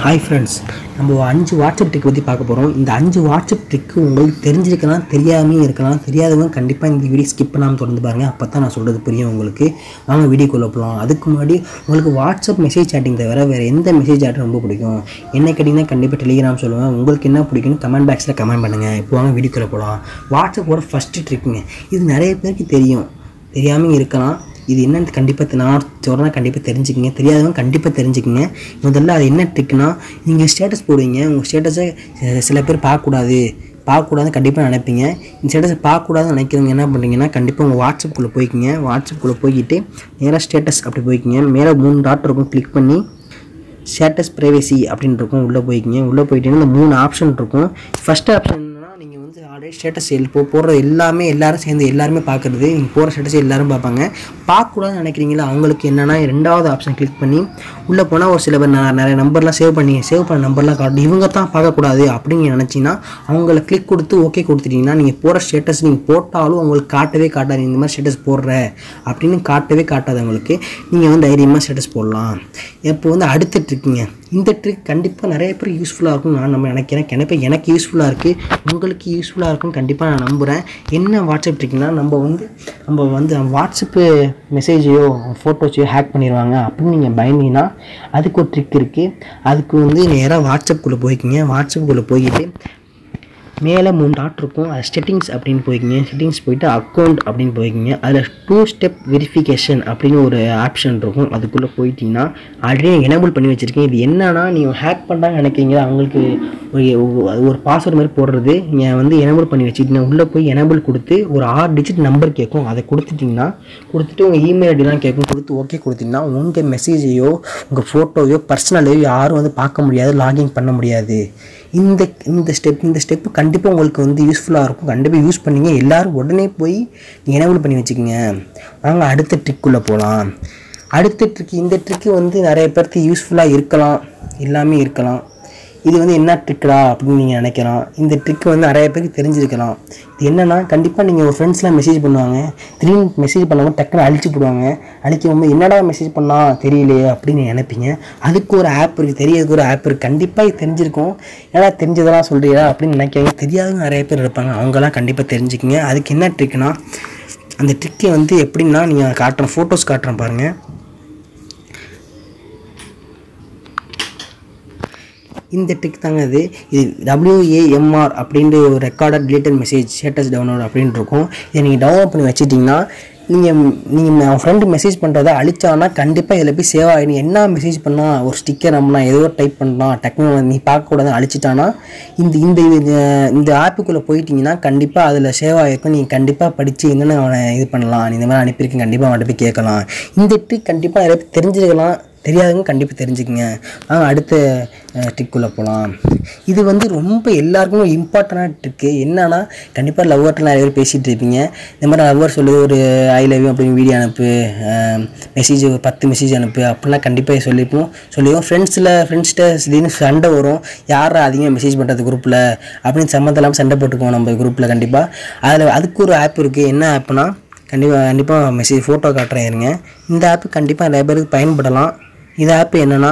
hi friends நம்ம அஞ்சு WhatsApp trick பற்றி பார்க்க போகிறோம் இந்த அஞ்சு வாட்ஸ்அப் ட்ரிக்கு உங்களுக்கு தெரிஞ்சிருக்கலாம் தெரியாமையும் இருக்கலாம் தெரியாதவங்க கண்டிப்பாக இந்த வீடியோ ஸ்கிப் பண்ணாமல் தொடர்ந்து பாருங்கள் அப்போ தான் நான் சொல்கிறது புரியும் உங்களுக்கு வாங்க வீடியோக்குள்ளே போகலாம் அதுக்கு முன்னாடி உங்களுக்கு வாட்ஸ்அப் மெசேஜ் சேட்டிங் தவிர வேறு எந்த மெசேஜ் சேட் ரொம்ப பிடிக்கும் என்ன கேட்டிங்கன்னா கண்டிப்பாக டெலிகிராம் சொல்லுவேன் உங்களுக்கு என்ன பிடிக்கும்னு கமெண்ட் பாக்ஸில் கமெண்ட் பண்ணுங்கள் இப்போ வாங்க வீடியோக்குள்ளே போகலாம் வாட்ஸ்அப்போட ஃபஸ்ட்டு ட்ரிக்குங்க இது நிறைய பேருக்கு தெரியும் தெரியாமல் இருக்கலாம் இது என்னன்னு கண்டிப்பாக நான் சொல்கிறேன் கண்டிப்பாக தெரிஞ்சுக்கங்க தெரியாதவங்க கண்டிப்பாக தெரிஞ்சுக்கங்க முதல்ல அது என்ன ட்ரிக்னா நீங்கள் ஸ்டேட்டஸ் போடுவீங்க உங்கள் ஸ்டேட்டஸை சில பேர் பார்க்கக்கூடாது பார்க்கக்கூடாதுன்னு கண்டிப்பாக நினைப்பீங்க இந்த ஸ்டேட்டஸை பார்க்கக்கூடாதுன்னு நினைக்கிறவங்க என்ன பண்ணுறீங்கன்னா கண்டிப்பாக உங்கள் வாட்ஸ்அப்புக்குள்ளே போய்க்கிங்க வாட்ஸ்அப்புக்குள்ளே போய்க்கிட்டு நேராக ஸ்டேட்டஸ் அப்படி போய்க்கிங்க மேலே மூணு டாட் இருக்கும் கிளிக் பண்ணி ஸ்டேட்டஸ் ப்ரைவேசி அப்படின்னு இருக்கும் உள்ளே போய்க்கிங்க உள்ளே போயிட்டீங்கன்னா இந்த மூணு ஆப்ஷன் இருக்கும் ஃபஸ்ட் ஆப்ஷன் என்னன்னா நீங்கள் வந்து ஆல்ரெடி ஸ்டேட்டஸ் இப்போ போடுற எல்லாமே எல்லாரும் சேர்ந்து எல்லாருமே பார்க்குறது நீங்கள் போகிற ஸ்டேட்டஸ் எல்லாரும் பார்ப்பாங்க பார்க்கக்கூடாதுன்னு நினைக்கிறீங்களா அவங்களுக்கு என்னென்னா ரெண்டாவது ஆப்ஷன் கிளிக் பண்ணி உள்ளே போனால் ஒரு சில பேர் ந- நிறைய நம்பர்லாம் சேவ் பண்ணி சேவ் பண்ண நம்பர்லாம் காட்டும் இவங்க தான் பார்க்கக்கூடாது அப்படின்னு நினச்சிங்கன்னா அவங்கள கிளிக் கொடுத்து ஓகே கொடுத்துட்டீங்கன்னா நீங்கள் போகிற ஸ்டேட்டஸ் நீங்கள் போட்டாலும் உங்களுக்கு காட்டவே காட்டாது இந்த மாதிரி ஸ்டேட்டஸ் போடுற அப்படின்னு காட்டவே காட்டாது உங்களுக்கு நீங்கள் வந்து தைரியமாக ஸ்டேட்டஸ் போடலாம் இப்போ வந்து அடுத்த ட்ரிக்குங்க இந்த ட்ரிக் கண்டிப்பாக நிறைய பேர் யூஸ்ஃபுல்லாக இருக்கும் நான் நம்ம நினைக்கிறேன் கண்டிப்பாக எனக்கு யூஸ்ஃபுல்லாக இருக்குது உங்களுக்கு யூஸ்ஃபுல்லாக இருக்கும்னு கண்டிப்பாக நான் நம்புகிறேன் என்ன வாட்ஸ்அப் ட்ரிக்னா நம்ம வந்து நம்ம வந்து வாட்ஸ்அப்பு மெசேஜையோ ஃபோட்டோஸையோ ஹேக் பண்ணிடுவாங்க அப்படின்னு நீங்கள் பயந்தீங்கன்னா அதுக்கு ஒரு ட்ரிக் இருக்குது அதுக்கு வந்து நேராக வாட்ஸ்அப்புக்குள்ளே போய்க்கிங்க வாட்ஸ்அப்புக்குள்ளே போய்கிட்டு மேலே மூணு டாட் இருக்கும் அது செட்டிங்ஸ் அப்படின்னு போய்க்கிங்க செட்டிங்ஸ் போயிட்டு அக்கௌண்ட் அப்படின்னு போய்க்கிங்க அதில் டூ ஸ்டெப் வெரிஃபிகேஷன் அப்படின்னு ஒரு ஆப்ஷன் இருக்கும் அதுக்குள்ளே போயிட்டீங்கன்னா ஆல்ரெடி எனேபிள் பண்ணி வச்சுருக்கேன் இது என்னன்னா நீங்கள் ஹேக் பண்ணுறாங்கன்னு நினைக்கிறீங்க அவங்களுக்கு ஒரு ஒரு பாஸ்வேர்டு மாதிரி போடுறது நீங்கள் வந்து எனேபிள் பண்ணி வச்சுக்கிட்டீங்க உள்ளே போய் எனேபிள் கொடுத்து ஒரு ஆறு டிஜிட் நம்பர் கேட்கும் அதை கொடுத்துட்டிங்கன்னா கொடுத்துட்டு உங்கள் இமெயில் ஐடிலாம் கேட்கும் கொடுத்து ஓகே கொடுத்தீங்கன்னா உங்கள் மெசேஜையோ உங்கள் ஃபோட்டோவையோ பர்சனலையோ யாரும் வந்து பார்க்க முடியாது லாகின் பண்ண முடியாது இந்த இந்த ஸ்டெப் இந்த ஸ்டெப்பு கண்டிப்பாக உங்களுக்கு வந்து யூஸ்ஃபுல்லாக இருக்கும் கண்டிப்பாக யூஸ் பண்ணீங்க எல்லாரும் உடனே போய் எனேபிள் பண்ணி வச்சுக்கோங்க வாங்க அடுத்த ட்ரிக்குள்ளே போகலாம் அடுத்த ட்ரிக் இந்த ட்ரிக்கு வந்து நிறைய பேருக்கு யூஸ்ஃபுல்லாக இருக்கலாம் எல்லாமே இருக்கலாம் இது வந்து என்ன ட்ரிக்கடா அப்படின்னு நீங்கள் நினைக்கலாம் இந்த ட்ரிக் வந்து நிறைய பேருக்கு தெரிஞ்சிருக்கலாம் இது என்னன்னா கண்டிப்பாக நீங்கள் ஒரு ஃப்ரெண்ட்ஸ்லாம் மெசேஜ் பண்ணுவாங்க திடீர்னு மெசேஜ் பண்ணாமல் டக்குன்னு அழிச்சு போடுவாங்க அழிக்கும் போது என்னடா மெசேஜ் பண்ணா தெரியலையே அப்படின்னு நினைப்பீங்க அதுக்கு ஒரு ஆப் இருக்குது தெரியறதுக்கு ஒரு ஆப் இருக்குது கண்டிப்பாக இது தெரிஞ்சிருக்கும் ஏன்னா தெரிஞ்சதெல்லாம் சொல்கிறீங்களா அப்படின்னு நினைக்கிறீங்க தெரியாதவங்க நிறைய பேர் இருப்பாங்க அவங்கெல்லாம் கண்டிப்பாக தெரிஞ்சுக்கிங்க அதுக்கு என்ன ட்ரிக்னா அந்த ட்ரிக்கை வந்து எப்படின்னா நீங்கள் காட்டுறேன் ஃபோட்டோஸ் காட்டுறேன் பாருங்கள் இந்த ட்ரிக் தாங்க இது இது WAMR அப்படின்ற ஒரு recorded deleted message status download அப்படின்னு இருக்கும் இதை நீங்கள் டவுன்லோட் பண்ணி வச்சிட்டிங்கன்னா நீங்கள் நீங்கள் அவன் ஃப்ரெண்டு மெசேஜ் பண்ணுறத அழிச்சானா கண்டிப்பாக இதில் போய் சேவ் ஆகிடும் என்ன மெசேஜ் பண்ணால் ஒரு ஸ்டிக்கர் நம்மலாம் ஏதோ டைப் பண்ணலாம் டக்குனு நீ பார்க்கக்கூடாது அழிச்சிட்டானா இந்த இந்த இது- இந்த ஆப்புக்குள்ளே போயிட்டீங்கன்னா கண்டிப்பாக அதில் சேவ் ஆகிருக்கும் நீங்கள் கண்டிப்பாக படித்து என்னென்ன அவனை இது பண்ணலாம் நீ இந்த மாதிரி அனுப்பியிருக்கேன் கண்டிப்பாக அவன்கிட்ட போய் கேட்கலாம் இந்த ட்ரிக் கண்டிப்பாக நிறைய பேர் தெரிஞ்சிருக்கலாம் தெரியாதவங்க கண்டிப்பாக தெரிஞ்சுக்கங்க வாங்க அடுத்த ட்ரிக்குள்ளே போகலாம் இது வந்து ரொம்ப எல்லாருக்குமே இம்பார்ட்டண்டான ட்ரிக்கு என்னன்னா கண்டிப்பாக லவ்வர்ட்டெலாம் நிறைய பேர் பேசிகிட்டு இருப்பீங்க இந்த மாதிரி லவ்வர் சொல்லி ஒரு ஐ லவ் யூ அப்படின்னு வீடியோ அனுப்பு மெசேஜ் ஒரு பத்து மெசேஜ் அனுப்பு அப்படிலாம் கண்டிப்பாக சொல்லிப்போம் சொல்லிடுவோம் ஃப்ரெண்ட்ஸில் ஃப்ரெண்ட்ஸ்கிட்ட திடீர்னு சண்டை வரும் யாரா அதிகமாக மெசேஜ் பண்ணுறது குரூப்பில் அப்படின்னு சம்மந்தம் இல்லாமல் சண்டை போட்டுக்குவோம் நம்ம குரூப்பில் கண்டிப்பாக அதில் அதுக்கு ஒரு ஆப் இருக்குது என்ன ஆப்னா கண்டிப்பாக கண்டிப்பாக மெசேஜ் ஃபோட்டோ காட்டுறேன் இருங்க இந்த ஆப்பு கண்டிப்பாக நிறைய பேருக்கு பயன்படலாம் இந்த ஆப் என்னென்னா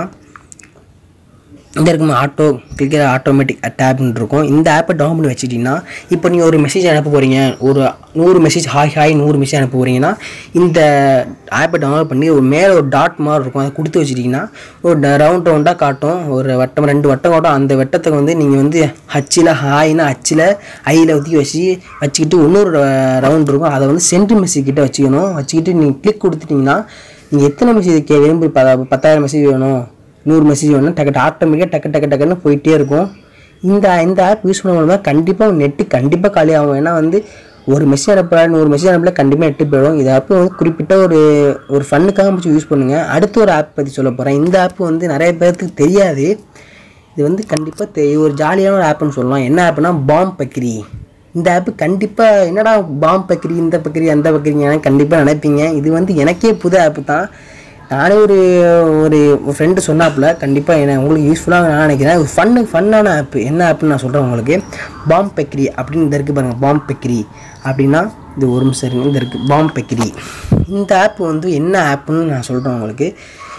இந்த இருக்கும் ஆட்டோ கிளிக்கிற ஆட்டோமேட்டிக் டேப்னு இருக்கும் இந்த ஆப்பை டவுன் பண்ணி வச்சுக்கிட்டிங்கன்னா இப்போ நீங்கள் ஒரு மெசேஜ் அனுப்ப போகிறீங்க ஒரு நூறு மெசேஜ் ஹாய் ஹாய் நூறு மெசேஜ் அனுப்ப போகிறீங்கன்னா இந்த ஆப்பை டவுன்லோட் பண்ணி ஒரு மேலே ஒரு டாட் மாதிரி இருக்கும் அதை கொடுத்து வச்சுட்டிங்கன்னா ஒரு ரவுண்ட் ரவுண்டாக காட்டும் ஒரு வட்டம் ரெண்டு வட்டம் காட்டும் அந்த வட்டத்துக்கு வந்து நீங்கள் வந்து ஹச்சில் ஹாய்னா ஹச்சில் ஐயில் ஊற்றி வச்சு வச்சுக்கிட்டு இன்னொரு ரவுண்ட் இருக்கும் அதை வந்து சென்ட்ரி மெசேஜ் கிட்ட வச்சுக்கணும் வச்சுக்கிட்டு நீங்கள் கிளிக் கொடுத்துட்டிங்கன்னா நீங்கள் எத்தனை மெசேஜ் கே விரும்பி ப பத்தாயிரம் மெசேஜ் வேணும் நூறு மெசேஜ் வேணும் டக்கு ஆட்டோமேட்டிக்காக டக்கு டக்கு டக்குன்னு போயிட்டே இருக்கும் இந்த இந்த ஆப் யூஸ் பண்ண மூலமாக கண்டிப்பாக நெட்டு கண்டிப்பாக காலி ஆகும் ஏன்னா வந்து ஒரு மெசேஜ் அனுப்புற நூறு மெசேஜ் அனுப்பல கண்டிப்பாக நெட்டு போயிடும் இந்த ஆப் வந்து குறிப்பிட்ட ஒரு ஒரு ஃபன்னுக்காக மட்டும் யூஸ் பண்ணுங்கள் அடுத்து ஒரு ஆப் பற்றி சொல்ல போகிறேன் இந்த ஆப் வந்து நிறைய பேர்த்துக்கு தெரியாது இது வந்து கண்டிப்பாக தெ ஒரு ஜாலியான ஒரு ஆப்னு சொல்லலாம் என்ன ஆப்னா பாம் பக்கிரி இந்த ஆப்பு கண்டிப்பாக என்னடா பாம் பக்கிரி இந்த பக்கிரி அந்த பக்கிரிங்க கண்டிப்பாக நினைப்பீங்க இது வந்து எனக்கே புது ஆப்பு தான் நானே ஒரு ஒரு ஃப்ரெண்டு சொன்னாப்புல கண்டிப்பாக என்ன உங்களுக்கு யூஸ்ஃபுல்லாக நான் நினைக்கிறேன் ஒரு ஃபன்னு ஃபன்னான ஆப் என்ன ஆப்னு நான் சொல்கிறேன் உங்களுக்கு பாம் பெக்ரி அப்படின்னு இந்த இருக்குது பாருங்கள் பாம் பெக்ரி அப்படின்னா இது ஒரு நிமிஷம் இருங்க இந்த இருக்குது பாம் பெக்ரி இந்த ஆப் வந்து என்ன ஆப்புன்னு நான் சொல்கிறேன் உங்களுக்கு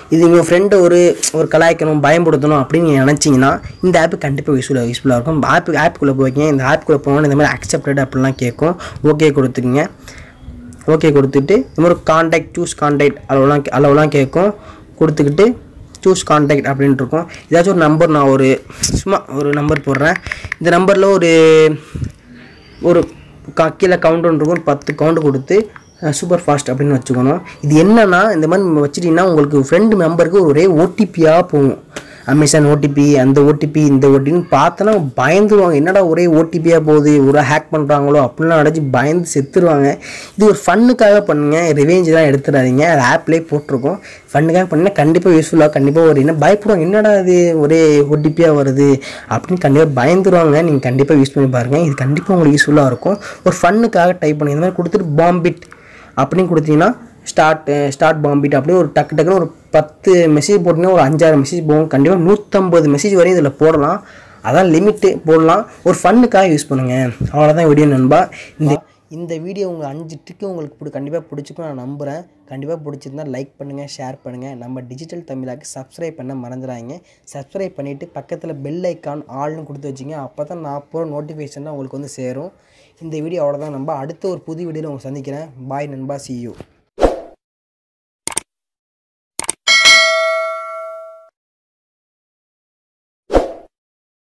இது உங்கள் ஃப்ரெண்டை ஒரு ஒரு கலாய்க்கணும் பயன்படுத்தணும் அப்படின்னு நீங்கள் நினச்சிங்கன்னா இந்த ஆப்பு கண்டிப்பாக யூஸ்ஃபுல்லாக யூஸ்ஃபுல்லாக இருக்கும் ஆப் ஆப்புக்குள்ளே போய்க்கிங்க இந்த ஆப்புக்குள்ளே போனோன்னு இந்த மாதிரி அக்செப்டட் அப்படிலாம் கேட்கும் ஓகே கொடுத்துக்குங்க ஓகே கொடுத்துட்டு இந்த மாதிரி காண்டாக்ட் சூஸ் காண்டாக்ட் அளவுலாம் அளவுலாம் கேட்கும் கொடுத்துக்கிட்டு சூஸ் காண்டாக்ட் அப்படின்ட்டு இருக்கும் ஏதாச்சும் ஒரு நம்பர் நான் ஒரு சும்மா ஒரு நம்பர் போடுறேன் இந்த நம்பரில் ஒரு ஒரு க கீழே கவுண்ட் ஒன்று இருக்கும் ஒரு பத்து கவுண்ட் கொடுத்து சூப்பர் ஃபாஸ்ட் அப்படின்னு வச்சுக்கணும் இது என்னன்னா இந்த மாதிரி வச்சுட்டிங்கன்னா உங்களுக்கு ஃப்ரெண்டு மெம்பருக்கு ஒரே ஓடிபியாக போகும் அமேசான் ஓடிபி அந்த ஓடிபி இந்த ஓடிபின்னு பார்த்தோன்னா பயந்துருவாங்க என்னடா ஒரே ஓடிபியாக போகுது ஒரு ஹேக் பண்ணுறாங்களோ அப்படிலாம் அடைச்சி பயந்து செத்துருவாங்க இது ஒரு ஃபன்னுக்காக பண்ணுங்க ரிவேஞ்ச் தான் எடுத்துடாதீங்க அது ஆப்லேயே போட்டிருக்கோம் ஃபன்னுக்காக பண்ணினா கண்டிப்பாக யூஸ்ஃபுல்லாக கண்டிப்பாக ஒரு என்ன பயப்படுவாங்க என்னடா இது ஒரே ஓடிபியாக வருது அப்படின்னு கண்டிப்பாக பயந்துருவாங்க நீங்கள் கண்டிப்பாக யூஸ் பண்ணி பாருங்கள் இது கண்டிப்பாக உங்களுக்கு யூஸ்ஃபுல்லாக இருக்கும் ஒரு ஃபன்னுக்காக டைப் பண்ணுங்க இந்த மாதிரி கொடுத்துட்டு பாம்பிட் அப்படின்னு கொடுத்தீங்கன்னா ஸ்டார்ட் ஸ்டார்ட் பாம்பிட் அப்படியே ஒரு டக்கு டக்குன்னு ஒரு பத்து மெசேஜ் போட்டிங்கன்னா ஒரு அஞ்சாறு மெசேஜ் போகும் கண்டிப்பாக நூற்றம்பது மெசேஜ் வரையும் இதில் போடலாம் அதான் லிமிட்டு போடலாம் ஒரு ஃபன்னுக்காக யூஸ் பண்ணுங்கள் அவ்வளோதான் வீடியோ நண்பா இந்த இந்த வீடியோ உங்கள் அஞ்சு ட்ரிக்கு உங்களுக்கு பிடி கண்டிப்பாக பிடிச்சிக்கும் நான் நம்புகிறேன் கண்டிப்பாக பிடிச்சிருந்தா லைக் பண்ணுங்கள் ஷேர் பண்ணுங்கள் நம்ம டிஜிட்டல் தமிழாக்கு சப்ஸ்கிரைப் பண்ண மறந்துடாதீங்க சப்ஸ்கிரைப் பண்ணிவிட்டு பக்கத்தில் பெல் ஐக்கான் ஆல்னு கொடுத்து வச்சிங்க அப்போ தான் நான் போகிற நோட்டிஃபிகேஷன் உங்களுக்கு வந்து சேரும் இந்த வீடியோ அவ்வளோதான் நம்ப அடுத்த ஒரு புது வீடியோவில் உங்களை சந்திக்கிறேன் பாய் நண்பா see you